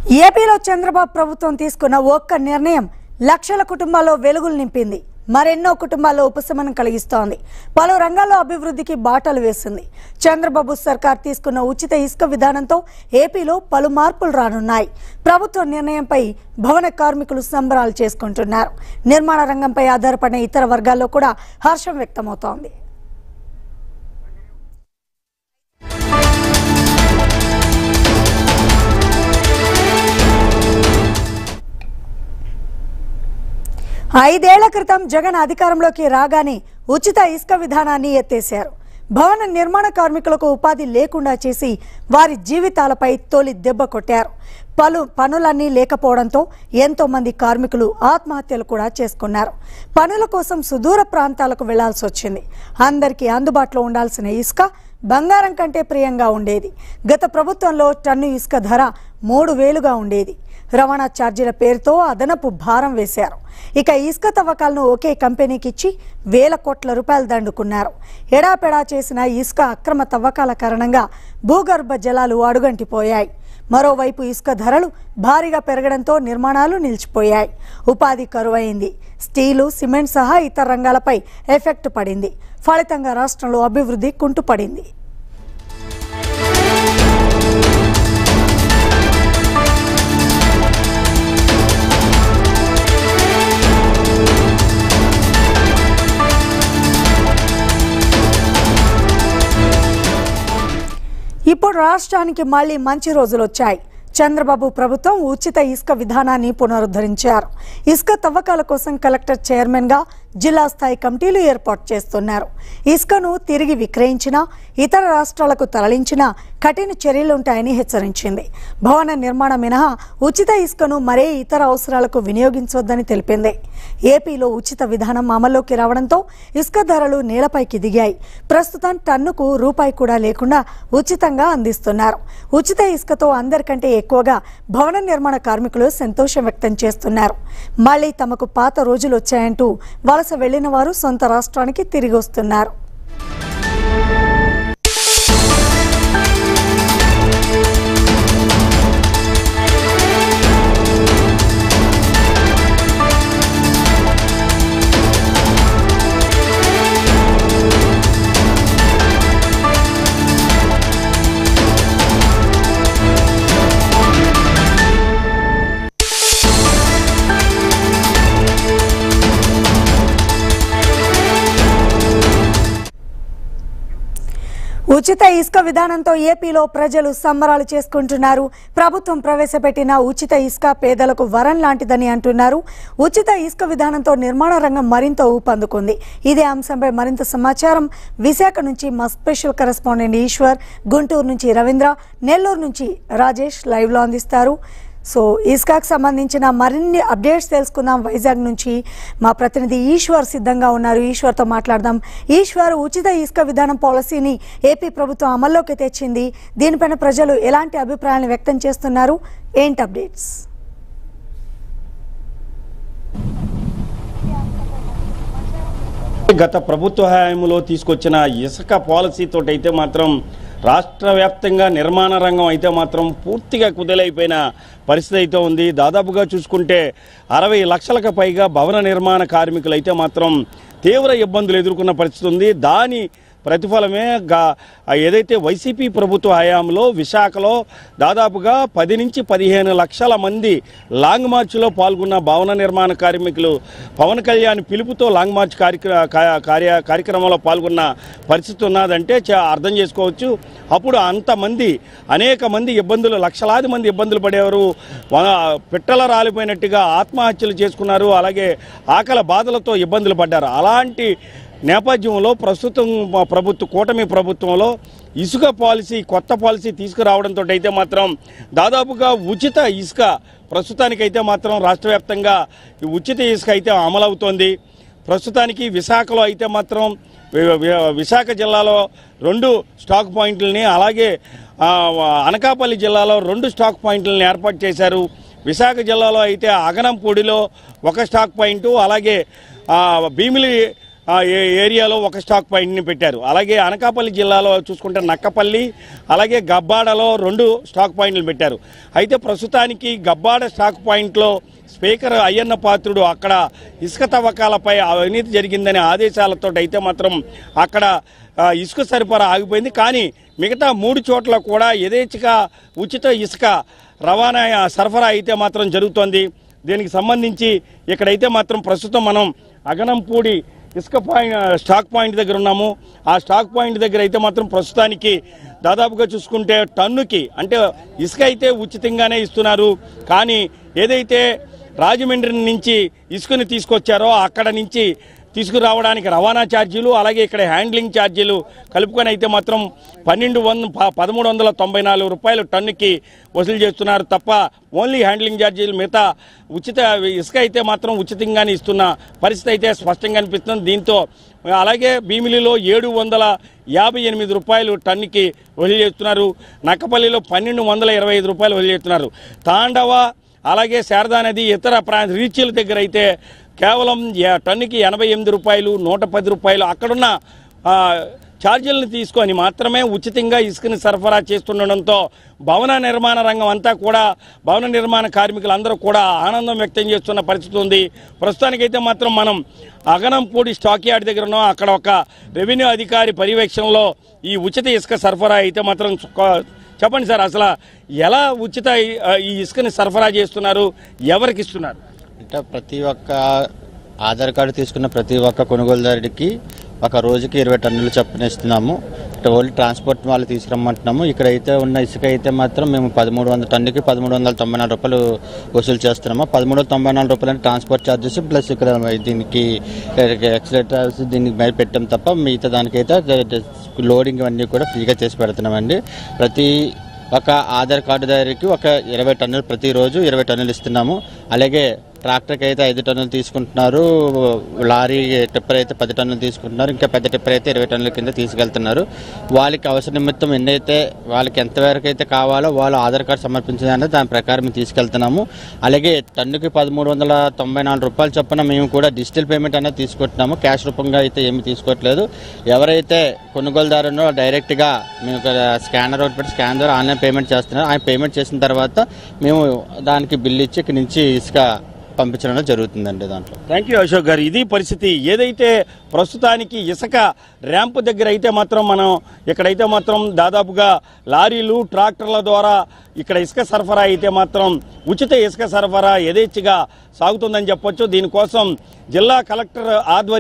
ఏపీలో చంద్రబాబు ప్రభుత్వం తీసుకున్న ఒక్క నిర్ణయం లక్షల కుటుంబాల్లో వెలుగులు నింపింది మరెన్నో కుటుంబాల్లో ఉపశమనం కలిగిస్తోంది పలు రంగాల్లో అభివృద్ధికి బాటలు వేసింది చంద్రబాబు సర్కార్ తీసుకున్న ఉచిత ఇసుక విధానంతో ఏపీలో పలు మార్పులు రానున్నాయి ప్రభుత్వ నిర్ణయంపై భవన కార్మికులు సంబరాలు చేసుకుంటున్నారు నిర్మాణ రంగంపై ఆధారపడిన ఇతర వర్గాల్లో కూడా హర్షం వ్యక్తమవుతోంది ఐదేళ్ల క్రితం జగన్ అధికారంలోకి రాగానే ఉచిత ఇసుక విధానాన్ని ఎత్తేశారు భవన నిర్మాణ కార్మికులకు ఉపాధి లేకుండా చేసి వారి జీవితాలపై తొలి దెబ్బ కొట్టారు పలు పనులన్నీ లేకపోవడంతో ఎంతో మంది కార్మికులు ఆత్మహత్యలు కూడా చేసుకున్నారు పనుల కోసం సుదూర ప్రాంతాలకు వెళ్లాల్సి వచ్చింది అందరికీ అందుబాటులో ఉండాల్సిన ఇసుక బంగారం కంటే ప్రియంగా ఉండేది గత ప్రభుత్వంలో టన్ను ఇసుక ధర మూడు వేలుగా ఉండేది రవాణా ఛార్జీల పేరుతో అదనపు భారం వేశారు ఇక ఇసుక తవ్వకాలను ఒకే కంపెనీకి ఇచ్చి వేల కోట్ల రూపాయలు దండుకున్నారు ఎడాపెడా చేసిన ఇసుక అక్రమ తవ్వకాల కారణంగా భూగర్భ జలాలు అడుగంటిపోయాయి మరోవైపు ఇసుక ధరలు భారీగా పెరగడంతో నిర్మాణాలు నిలిచిపోయాయి ఉపాధి కరువైంది స్టీలు సిమెంట్ సహా ఇతర రంగాలపై ఎఫెక్ట్ పడింది ఫలితంగా రాష్ట్రంలో అభివృద్ధి కుంటుపడింది ఇప్పుడు రాష్ట్రానికి మళ్ళీ మంచి రోజులు వచ్చాయి చంద్రబాబు ప్రభుత్వం ఉచిత ఇసుక విధానాన్ని పునరుద్ధరించారు ఇసుక తవ్వకాల కోసం కలెక్టర్ చైర్మన్ గా జిల్లా స్థాయి కమిటీలు ఏర్పాటు చేస్తున్నారు ఇసుకను తిరిగి విక్రయించినా ఇతర రాష్ట్రాలకు తరలించినా కఠిన చర్యలుంటాయని హెచ్చరించింది భవన నిర్మాణం మినహా ఉచిత ఇసుకను మరే ఇతర అవసరాలకు వినియోగించవద్దని తెలిపింది ఏపీలో ఉచిత విధానం అమల్లోకి రావడంతో ఇసుక ధరలు నేలపైకి దిగాయి ప్రస్తుతం టన్నుకు రూపాయి కూడా లేకుండా ఉచితంగా అందిస్తున్నారు ఉచిత ఇసుకతో అందరికంటే ఎక్కువగా భవన నిర్మాణ కార్మికులు సంతోషం వ్యక్తం చేస్తున్నారు మళ్ళీ తమకు పాత రోజులు వచ్చాయంటూ వలస వెళ్లిన వారు సొంత రాష్ట్రానికి తిరిగి వస్తున్నారు ఉచిత ఇసుక విధానంతో ఏపీలో ప్రజలు సంబరాలు చేసుకుంటున్నారు ప్రభుత్వం ప్రవేశపెట్టిన ఉచిత ఇసుక పేదలకు వరం లాంటిదని అంటున్నారు ఉచిత ఇసుక విధానంతో నిర్మాణ రంగం మరింత ఊపందుకుంది ఇదే అంశంపై మరింత సమాచారం విశాఖ నుంచి మా స్పెషల్ కరెస్పాండెంట్ ఈశ్వర్ గుంటూరు నుంచి రవీంద్ర నెల్లూరు నుంచి రాజేష్ లైవ్లో అందిస్తారు సో ఇస్కాకు సంబంధించిన మరిన్ని అప్డేట్స్ తెలుసుకుందాం వైజాగ్ నుంచి మా ప్రతినిధి ఈశ్వర్ సిద్ధంగా ఉన్నారు ఈశ్వర్తో మాట్లాడదాం ఈశ్వర్ ఉచిత ఇసుక విధానం పాలసీని ఏపీ ప్రభుత్వం అమల్లోకి తెచ్చింది దీనిపైన ప్రజలు ఎలాంటి అభిప్రాయాలను వ్యక్తం చేస్తున్నారు ఏంటి అప్డేట్స్ గత ప్రభుత్వ హయాంలో తీసుకొచ్చిన ఇసుక పాలసీతో అయితే మాత్రం రాష్ట్ర వ్యాప్తంగా నిర్మాణ రంగం అయితే మాత్రం పూర్తిగా కుదలైపోయిన పరిస్థితి అయితే ఉంది దాదాపుగా చూసుకుంటే అరవై లక్షలకు పైగా భవన నిర్మాణ కార్మికులు అయితే మాత్రం తీవ్ర ఇబ్బందులు ఎదుర్కొన్న పరిస్థితి ఉంది దాని ప్రతిఫలమే గా ఏదైతే వైసీపీ ప్రభుత్వ హయాంలో విశాఖలో దాదాపుగా పది నుంచి పదిహేను లక్షల మంది లాంగ్ మార్చ్లో పాల్గొన్న భవన నిర్మాణ కార్మికులు పవన్ కళ్యాణ్ పిలుపుతో లాంగ్ మార్చ్ కార్యక్ర కా- కార్య కార్యక్రమంలో పాల్గొన్న పరిస్థితి ఉన్నదంటే చా- అర్థం చేసుకోవచ్చు అప్పుడు అంతమంది అనేక మంది ఇబ్బందులు లక్షలాది మంది ఇబ్బందులు పడేవారు వ- పిట్టల రాలిపోయినట్టుగా ఆత్మహత్యలు చేసుకున్నారు అలాగే ఆకలి బాధలతో ఇబ్బందులు పడ్డారు అలాంటి నేపథ్యంలో ప్రస్తుతం మా ప్రభుత్వ కూటమి ప్రభుత్వంలో ఇసుక పాలసీ కొత్త పాలసీ తీసుకురావడంతో అయితే మాత్రం దాదాపుగా ఉచిత ఇసుక ప్రస్తుతానికైతే మాత్రం రాష్ట్ర వ్యాప్తంగా ఈ ఉచిత ఇసుక అయితే అమలవుతోంది ప్రస్తుతానికి విశాఖలో అయితే మాత్రం వి- వి- విశాఖ జిల్లాలో రెండు స్టాక్ పాయింట్లని అలాగే ఆ, అనకాపల్లి జిల్లాలో రెండు స్టాక్ పాయింట్లను ఏర్పాటు చేశారు విశాఖ జిల్లాలో అయితే అగనంపూడిలో ఒక స్టాక్ పాయింట్ అలాగే ఆ, భీమిలి ఆ, ఏ- ఏరియాలో ఒక స్టాక్ పాయింట్ని పెట్టారు అలాగే అనకాపల్లి జిల్లాలో చూసుకుంటే నక్కపల్లి అలాగే గబ్బాడలో రెండు స్టాక్ పాయింట్లు పెట్టారు అయితే ప్రస్తుతానికి గబ్బాడ స్టాక్ పాయింట్లో స్పీకర్ అయ్యన్న పాత్రుడు అక్కడ ఇసుక తవ్వకాలపై అవినీతి జరిగిందనే ఆదేశాలతో అయితే మాత్రం అక్కడ ఆ, ఇసుక సరఫరా ఆగిపోయింది కానీ మిగతా మూడు చోట్ల కూడా యథేచ్ఛగా ఉచిత ఇసుక రవాణా సరఫరా అయితే మాత్రం జరుగుతోంది దీనికి సంబంధించి ఇక్కడైతే మాత్రం ప్రస్తుతం మనం అగనంపూడి ఇసుక పాయింట్ స్టాక్ పాయింట్ దగ్గర ఉన్నాము ఆ స్టాక్ పాయింట్ దగ్గర అయితే మాత్రం ప్రస్తుతానికి దాదాపుగా చూసుకుంటే టన్నుకి అంటే ఇసుక అయితే ఉచితంగానే ఇస్తున్నారు కానీ ఏదైతే రాజమండ్రి నుంచి ఇసుకని తీసుకొచ్చారో అక్కడ నుంచి తీసుకురావడానికి రవాణా ఛార్జీలు అలాగే ఇక్కడ హ్యాండ్లింగ్ ఛార్జీలు కలుపుకొని అయితే మాత్రం పన్నెండు వంద ప- పదమూడు వందల తొంభై నాలుగు రూపాయలు టన్నుకి వసూలు చేస్తున్నారు తప్ప ఓన్లీ హ్యాండ్లింగ్ ఛార్జీలు మిగతా ఉచిత ఇసుక అయితే మాత్రం ఉచితంగానే ఇస్తున్న పరిస్థితి అయితే స్పష్టంగా అనిపిస్తుంది దీంతో అలాగే భీమిలిలో ఏడు వందల యాభై ఎనిమిది రూపాయలు టన్నుకి వసూలు చేస్తున్నారు నక్కపల్లిలో పన్నెండు వందల ఇరవై ఐదు రూపాయలు వసూలు చేస్తున్నారు తాండవ అలాగే శారదా నది ఇతర ప్రాంత రీచ్ల దగ్గర అయితే కేవలం యా- టన్నుకి ఎనభై ఎనిమిది రూపాయలు నూట పది రూపాయలు అక్కడున్న ఆ, ఛార్జీలను తీసుకొని మాత్రమే ఉచితంగా ఇసుకని సరఫరా చేస్తుండడంతో భవన నిర్మాణ రంగం అంతా కూడా భవన నిర్మాణ కార్మికులందరూ కూడా ఆనందం వ్యక్తం చేస్తున్న పరిస్థితి ఉంది ప్రస్తుతానికైతే మాత్రం మనం అగనంపూడి స్టాక్ యార్డ్ దగ్గర ఉన్నాం అక్కడ ఒక రెవెన్యూ అధికారి పర్యవేక్షణలో ఈ ఉచిత ఇసుక సరఫరా అయితే మాత్రం చుక్క- చెప్పండి సార్ అసలు ఎలా ఉచిత ఈ- ఈ ఇసుకని సరఫరా చేస్తున్నారు ఎవరికి ఇస్తున్నారు అంటే ప్రతి ఒక్క ఆధార్ కార్డు తీసుకున్న ప్రతి ఒక్క కొనుగోలుదారుడికి ఒక రోజుకి ఇరవై టన్నులు చొప్పున ఇస్తున్నాము అంటే ఓన్లీ ట్రాన్స్పోర్ట్ వాళ్ళు తీసుకురమ్మంటున్నాము ఇక్కడ అయితే ఉన్న ఇసుక అయితే మాత్రం మేము పదమూడు వందల టన్నుకి పదమూడు వందల తొంభై నాలుగు రూపాయలు వసూలు చేస్తున్నాము పదమూడు వందల తొంభై నాలుగు రూపాయలు అంటే ట్రాన్స్పోర్ట్ ఛార్జెస్ ప్లస్ ఇక్కడ దీనికి ఎక్సలేటర్స్ దీనికి మీద పెట్టాం తప్ప మిగతా దానికైతే లోడింగ్ అన్నీ కూడా ఫ్రీగా చేసి పెడుతున్నామండి ప్రతి ఒక ఆధార్ కార్డుదారికి ఒక ఇరవై టన్నులు ప్రతిరోజు ఇరవై టన్నులు ఇస్తున్నాము అలాగే ట్రాక్టర్కి అయితే ఐదు టన్నులు తీసుకుంటున్నారు లారీ టిప్పర్ అయితే పది టన్నులు తీసుకుంటున్నారు ఇంకా పెద్ద టిప్పర్ అయితే ఇరవై టన్నుల కింద తీసుకెళ్తున్నారు వాళ్ళకి అవసర నిమిత్తం ఎన్నైతే వాళ్ళకి ఎంతవరకు అయితే కావాలో వాళ్ళు ఆధార్ కార్డు సమర్పించిందంటే దాని ప్రకారం మేము తీసుకెళ్తున్నాము అలాగే టన్నుకి పదమూడు వందల తొంభై నాలుగు రూపాయలు చొప్పున మేము కూడా డిజిటల్ పేమెంట్ అనేది తీసుకుంటున్నాము క్యాష్ రూపంగా అయితే ఏమీ తీసుకోవట్లేదు ఎవరైతే కొనుగోలుదారు ఉన్నారో డైరెక్ట్గా మేము ఒక స్కానర్ ఒకటి పెట్టి స్కాన్ ద్వారా ఆన్లైన్ పేమెంట్ చేస్తున్నారు ఆయన పేమెంట్ చేసిన తర్వాత మేము దానికి బిల్ ఇచ్చి ఇక్కడి నుంచి ఇసుక పంపించడం జరుగుతుందండి దాంట్లో థ్యాంక్ యూ అశోక్ గారు ఇది పరిస్థితి ఏదైతే ప్రస్తుతానికి ఇసుక ర్యాంపు దగ్గర అయితే మాత్రం మనం ఇక్కడైతే మాత్రం దాదాపుగా లారీలు ట్రాక్టర్ల ద్వారా ఇక్కడ ఇసుక సరఫరా అయితే మాత్రం ఉచిత ఇసుక సరఫరా యథేచ్ఛగా సాగుతుందని చెప్పొచ్చు దీనికోసం జిల్లా కలెక్టర్ ఆధ్వర్యం